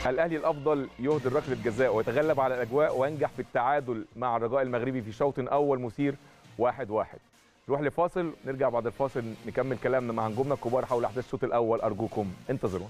الاهلي الافضل يهدر ركله جزاء ويتغلب على الاجواء وينجح في التعادل مع الرجاء المغربي في شوط اول مثير واحد واحد نروح لفاصل نرجع بعد الفاصل نكمل كلامنا مع نجومنا الكبار حول احداث الشوط الاول ارجوكم انتظرونا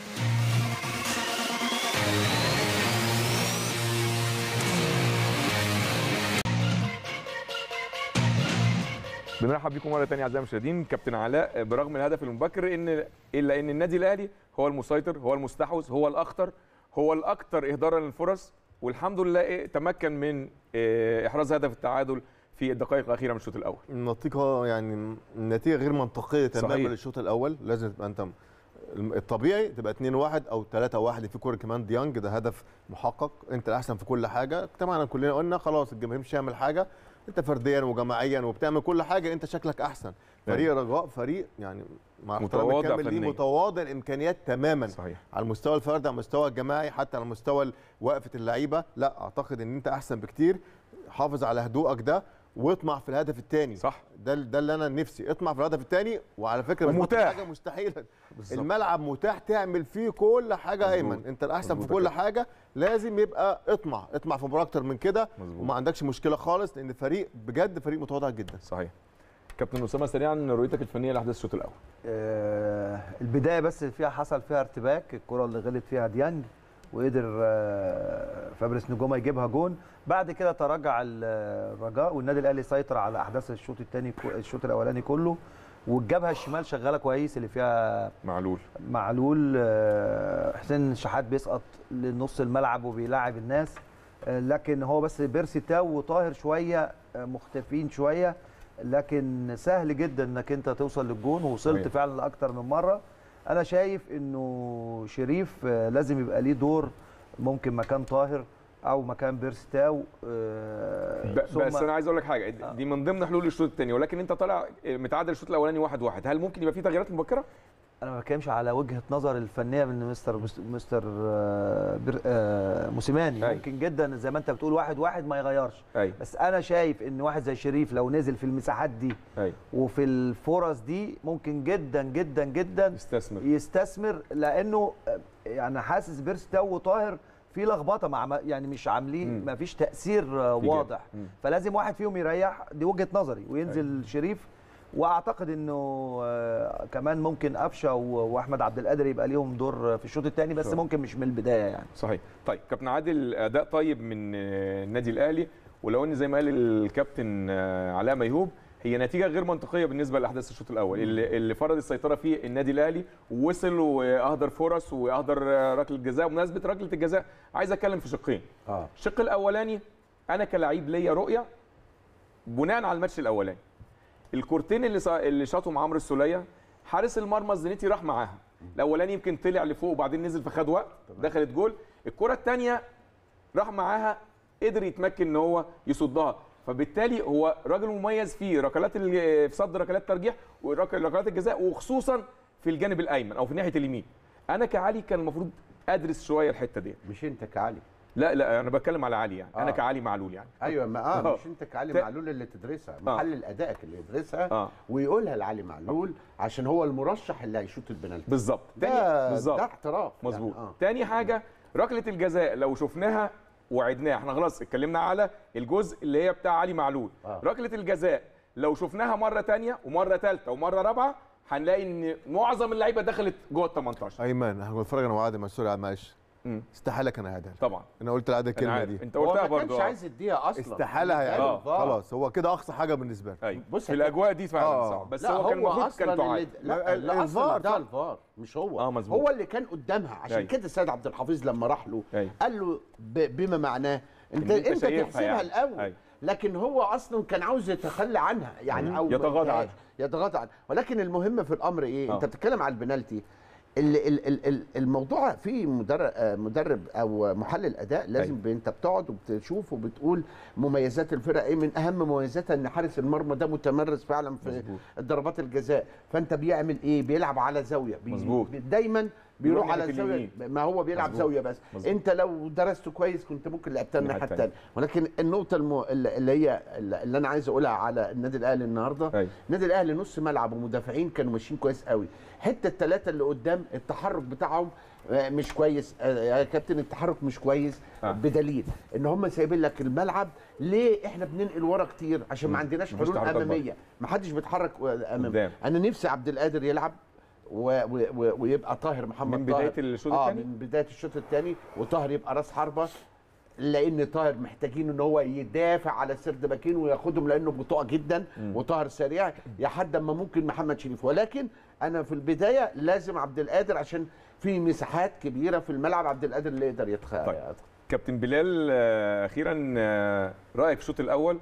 بنرحب بكم مره ثانيه اعزائي المشاهدين كابتن علاء برغم الهدف المبكر ان الا ان النادي الاهلي هو المسيطر هو المستحوذ هو الاخطر هو الاكثر اهدارا للفرص والحمد لله إيه تمكن من إيه احراز هدف التعادل في الدقائق الاخيره من الشوط الاول النتيجه يعني النتيجه غير منطقيه تماما صحيح. للشوط الاول لازم تبقى انت الطبيعي تبقى 2 1 او 3 1 في كوره كمان ديانج ده هدف محقق انت الاحسن في كل حاجه طبعا كلنا قلنا خلاص الجماهير مش هيعمل حاجه انت فرديا وجماعيا وبتعمل كل حاجه انت شكلك احسن فريق رجاء فريق يعني مع احترامي متواضع الكامل ليه فنياً. متواضع الامكانيات تماما صحيح على المستوى الفردي على المستوى الجماعي حتى على مستوى وقفه اللعيبه لا اعتقد ان انت احسن بكتير حافظ على هدوءك ده واطمع في الهدف الثاني صح ده ده اللي انا نفسي اطمع في الهدف الثاني وعلى فكره مش ومتاح. حاجه مستحيله بالظبط. الملعب متاح تعمل فيه كل حاجه مظبوط. ايمن انت الاحسن في مظبوط كل يا حاجه لازم يبقى اطمع اطمع في مباراه اكتر من كده مظبوط. وما عندكش مشكله خالص لان فريق بجد فريق متواضع جدا صحيح كابتن اسامه سريعا رؤيتك الفنيه لاحداث الشوط الاول آه، البدايه بس فيها حصل فيها ارتباك الكره اللي غلط فيها ديانج وقدر آه، فابريس نجوما يجيبها جون بعد كده تراجع ال- الرجاء والنادي الاهلي سيطر على احداث الشوط الثاني الشوط الاولاني كله والجبهه الشمال شغاله كويس اللي فيها معلول معلول آه، حسين شحات بيسقط لنص الملعب وبيلاعب الناس آه، لكن هو بس بيرسي تاو وطاهر شويه آه، مختفين شويه لكن سهل جدا انك انت توصل للجون ووصلت صحيح. فعلا لاكتر من مره انا شايف انه شريف آه، لازم يبقى ليه دور ممكن مكان طاهر او مكان بيرسي تاو آه، ب- ثم- بس انا عايز اقول لك حاجه دي من ضمن حلول الشوط الثاني ولكن انت طالع متعادل الشوط الاولاني واحد واحد هل ممكن يبقى في تغييرات مبكره؟ انا ما بتكلمش على وجهه نظر الفنيه من مستر مستر آه، بر- آه، موسيماني أي. ممكن جدا زي ما انت بتقول واحد واحد ما يغيرش ايوه بس انا شايف ان واحد زي شريف لو نزل في المساحات دي ايوه وفي الفرص دي ممكن جدا جدا جدا استثمر يستثمر لانه آه، يعني حاسس بيرس تاو وطاهر في لخبطه مع يعني مش عاملين مم. ما فيش تاثير آه، إيجابي. واضح مم. فلازم واحد فيهم يريح دي وجهه نظري وينزل شريف واعتقد انه آه، كمان ممكن قفشه و- واحمد عبد القادر يبقى ليهم دور في الشوط الثاني بس صح. ممكن مش من البدايه يعني صحيح طيب كابتن عادل اداء طيب من آه، النادي الاهلي ولو ان زي ما قال الكابتن آه، علاء ميهوب هي نتيجه غير منطقيه بالنسبه لاحداث الشوط الاول اللي, اللي فرض السيطره فيه النادي الاهلي ووصل واهدر فرص واهدر آه، ركله جزاء بمناسبه ركله الجزاء عايز اتكلم في شقين اه الشق الاولاني انا كلاعب ليا رؤيه بناء على الماتش الاولاني الكورتين اللي صا- اللي شاطهم عمرو السوليه حارس المرمى الزنيتي راح معاها الاولاني يمكن طلع لفوق وبعدين نزل فخد وقت دخلت جول الكره الثانيه راح معاها قدر يتمكن ان هو يصدها فبالتالي هو راجل مميز في ركلات ال- في صد ركلات ترجيح وركلات الجزاء وخصوصا في الجانب الايمن او في ناحيه اليمين انا كعلي كان المفروض ادرس شويه الحته دي مش انت كعلي لا لا انا بتكلم على علي يعني انا آه. كعلي معلول يعني ايوه ما اه آه. مش انت كعلي ت- معلول اللي تدرسها محلل ادائك اللي يدرسها اه ويقولها لعلي معلول عشان هو المرشح اللي هيشوط البنالتي بالظبط ده تاني بالظبط ده احتراف مظبوط يعني. آه. تاني حاجه ركله الجزاء لو شفناها وعدناها احنا خلاص اتكلمنا على الجزء اللي هي بتاع علي معلول آه. ركله الجزاء لو شفناها مره تانية ومره ثالثه ومره رابعه هنلاقي ان معظم اللعيبه دخلت جوه ال 18 ايمن انا بتفرج انا وعادل مع سوري معلش مم. استحاله كان هيعدها طبعا انا قلت لعادل انا الكلمه عارف دي انت هو قلتها ما برضه كانش آه. عايز يديها اصلا استحاله اداله هيعدها الفار. خلاص هو كده اقصى حاجه بالنسبه له ايوه بص في يا الاجواء دي فعلا آه. صعب بس لا هو كان المفروض اصلا كان اللي تعاد لا ال- لا اصلا الفار ده طبعا. الفار مش هو آه، مظبوط. هو اللي كان قدامها عشان أيوة. كده سيد عبد الحفيظ لما راح له أيوة. قال له ب- بما معناه انت إن أنت انت شايفها تحسبها يعني. الاول أيوة. لكن هو اصلا كان عاوز يتخلى عنها يعني او ما يتغاضى يديهاش. عنها. يتغاضى عنها ولكن المهم في الامر ايه آه. انت بتتكلم على البنالتي ال- ال- ال- ال- الموضوع فيه مدرب آه، مدرب او محلل اداء لازم أيوة. ب- انت بتقعد وبتشوف وبتقول مميزات الفرقه ايه من اهم مميزاتها ان حارس المرمى ده متمرس فعلا في مظبوط. ضربات الجزاء فانت بيعمل ايه بيلعب على زاويه بي مظبوط. بي- دايما بيروح بيروح على ناحية الزاويه اليمين. ما هو بيلعب مظبوط. زاويه بس مظبوط. انت لو درسته كويس كنت ممكن لعبتها الناحيه الناحية الثانيه ولكن النقطه الم... اللي هي اللي انا عايز اقولها على النادي الاهلي النهارده أيوة. النادي الاهلي نص ملعب ومدافعين كانوا ماشيين كويس قوي حتى الثلاثه اللي قدام التحرك بتاعهم آه، مش كويس آه، يا كابتن التحرك مش كويس آه. بدليل ان هم سايبين لك الملعب ليه احنا بننقل ورا كتير عشان ما عندناش مفيش حلول تحركات اماميه ما حدش بيتحرك امام قدام. انا نفسي عبد القادر يلعب و... و... و... ويبقى طاهر محمد من بداية طاهر. الشوط اه التاني؟ من بدايه الشوط الثاني وطاهر يبقى راس حربه لان طاهر محتاجين ان هو يدافع على سرد باكين وياخدهم لانه بطيء جدا وطاهر سريع لحد اما ممكن محمد شريف ولكن انا في البدايه لازم عبد القادر عشان في مساحات كبيره في الملعب عبد القادر اللي يقدر يدخل طيب. كابتن بلال آه، اخيرا آه، رايك في الشوط الاول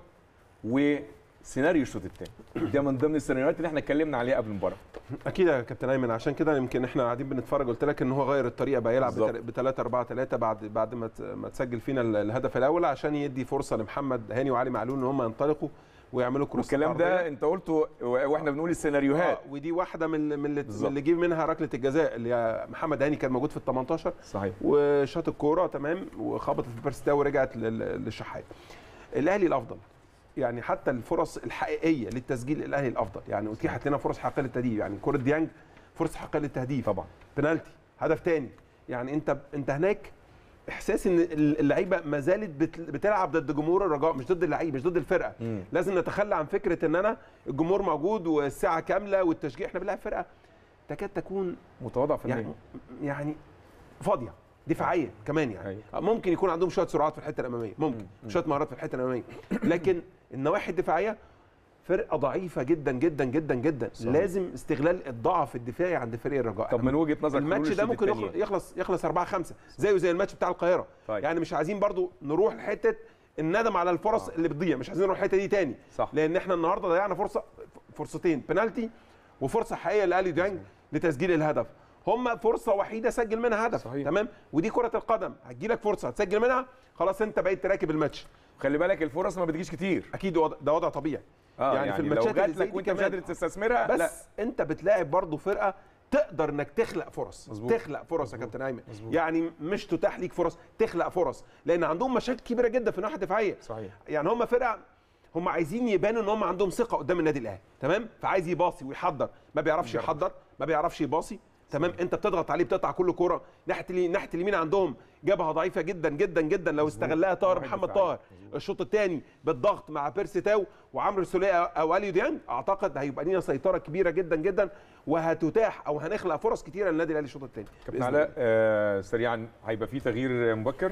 وسيناريو الشوط الثاني ده من ضمن السيناريوهات اللي احنا اتكلمنا عليها قبل المباراه اكيد يا كابتن ايمن عشان كده يمكن احنا قاعدين بنتفرج قلت لك ان هو غير الطريقه بقى يلعب بالظبط. ب 3 4 3 بعد بعد ما ت- ما تسجل فينا ال- الهدف الاول عشان يدي فرصه لمحمد هاني وعلي معلول ان هم ينطلقوا ويعملوا كروس والكلام ده انت قلته و- واحنا بنقول السيناريوهات آه ودي واحده من من اللي, من بالظبط. اللي جه منها ركله الجزاء اللي هي محمد هاني كان موجود في ال 18 صحيح وشاط الكوره تمام وخبطت في بيرس تاو ورجعت لل- للشحات الاهلي الافضل يعني حتى الفرص الحقيقيه للتسجيل الاهلي الافضل يعني اتيحت لنا فرص حقيقيه للتهديف يعني كره ديانج فرصه حقيقيه للتهديف طبعا بنالتي هدف تاني يعني انت انت هناك احساس ان اللعيبه ما زالت بت- بتلعب ضد جمهور الرجاء مش ضد اللعيب مش ضد الفرقه مم. لازم نتخلى عن فكره ان انا الجمهور موجود والساعه كامله والتشجيع احنا بنلعب فرقه تكاد تكون متواضع في يعني النهايه يعني فاضيه دفاعيه كمان يعني أيوة. ممكن يكون عندهم شويه سرعات في الحته الاماميه ممكن شويه مهارات في الحته الاماميه لكن النواحي الدفاعيه فرقه ضعيفه جدا جدا جدا جدا صحيح. لازم استغلال الضعف الدفاعي عند فريق الرجاء طب من وجهه نظرك الماتش حلول ده الشوط ممكن التاني يخلص يخلص يخلص 4 5 زيه زي الماتش بتاع القاهره طيب. يعني مش عايزين برضو نروح لحته الندم على الفرص اللي بتضيع مش عايزين نروح الحته دي تاني صح. لان احنا النهارده ضيعنا فرصه فرصتين بنالتي وفرصه حقيقيه لالي ديانج لتسجيل الهدف هم فرصه وحيده سجل منها هدف صحيح. تمام ودي كره القدم هتجيلك فرصه هتسجل منها خلاص انت بقيت تراكب الماتش خلي بالك الفرص ما بتجيش كتير اكيد وضع- ده وضع طبيعي اه يعني في الماتشات لو اللي جات زي لك دي وانت مش كمان. قادر تستثمرها بس لا انت بتلاعب برضه فرقه تقدر انك تخلق فرص مظبوط. تخلق فرص يا كابتن ايمن مظبوط. يعني مش تتاح ليك فرص تخلق فرص لان عندهم مشاكل كبيره جدا في الناحيه الدفاعيه صحيح يعني هم فرقه هم عايزين يبانوا ان هم عندهم ثقه قدام النادي الاهلي تمام فعايز يباصي ويحضر ما بيعرفش بيعرف. يحضر ما بيعرفش يباصي تمام انت بتضغط عليه بتقطع كل كوره ناحيه اليمين ناحيه اليمين عندهم جبهه ضعيفه جدا جدا جدا لو استغلها طاهر واحد محمد دفاعي. طاهر الشوط الثاني بالضغط مع بيرسي تاو وعمرو سوليه او اليو ديانج اعتقد هيبقى لينا سيطره كبيره جدا جدا وهتتاح او هنخلق فرص كتيره للنادي الاهلي الشوط الثاني كابتن علاء آه سريعا هيبقى في تغيير مبكر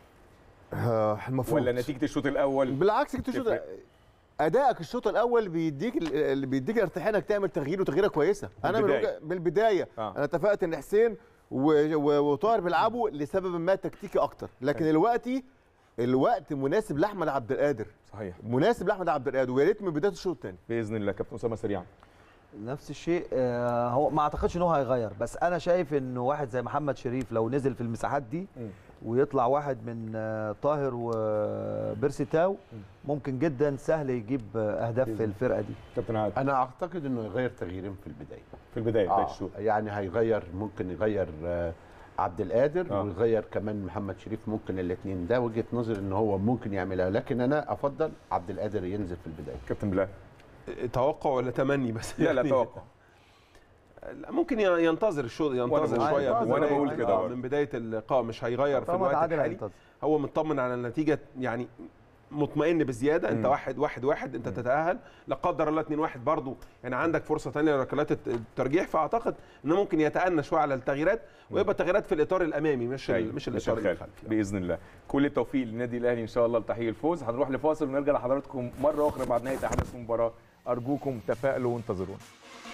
آه، المفروض ولا نتيجه الشوط الاول بالعكس كنت الشوط تفرق. ادائك الشوط الاول بيديك ال- اللي بيديك الارتياحيه انك تعمل تغيير وتغييره كويسه انا من, البداية. وجه- من البدايه آه. انا اتفقت ان حسين و- و- وطاهر بيلعبوا لسبب ما تكتيكي اكتر لكن الوقت الوقت مناسب لاحمد عبد القادر صحيح مناسب لاحمد عبد القادر ويا ريت من بدايه الشوط الثاني باذن الله كابتن اسامه سريعا نفس الشيء آه، هو ما اعتقدش ان هو هيغير بس انا شايف انه واحد زي محمد شريف لو نزل في المساحات دي مم. ويطلع واحد من آه، طاهر وبيرسي تاو ممكن جدا سهل يجيب آه، اهداف في الفرقه دي كابتن عادل انا اعتقد انه يغير تغييرين في البدايه في البدايه بدايه آه الشوط يعني هيغير ممكن يغير آه، عبد القادر آه. ويغير كمان محمد شريف ممكن الاثنين ده وجهه نظر ان هو ممكن يعملها لكن انا افضل عبد القادر ينزل في البدايه كابتن بلال توقع ولا تمني بس لا لا يعني توقع لا، ممكن ي- ينتظر الشوط ينتظر بقول- شويه هينتظر، من وأنا بداية- بقول كده آه، برضه. من بدايه اللقاء مش هيغير في طالما الوقت تعادل الحالي هينتظر هو مطمن على النتيجه يعني مطمئن بزياده انت مم. واحد واحد واحد انت تتاهل لا قدر الله 2 1 برضه يعني عندك فرصه ثانيه لركلات الت- الترجيح فاعتقد انه ممكن يتأنى شويه على التغييرات ويبقى التغييرات في الاطار الامامي مش ال- أيوة، مش الاطار الخلفي. الخلفي باذن الله كل التوفيق للنادي الاهلي ان شاء الله لتحقيق الفوز هنروح لفاصل ونرجع لحضراتكم مره اخرى بعد نهايه احداث المباراه ارجوكم تفائلوا وانتظرونا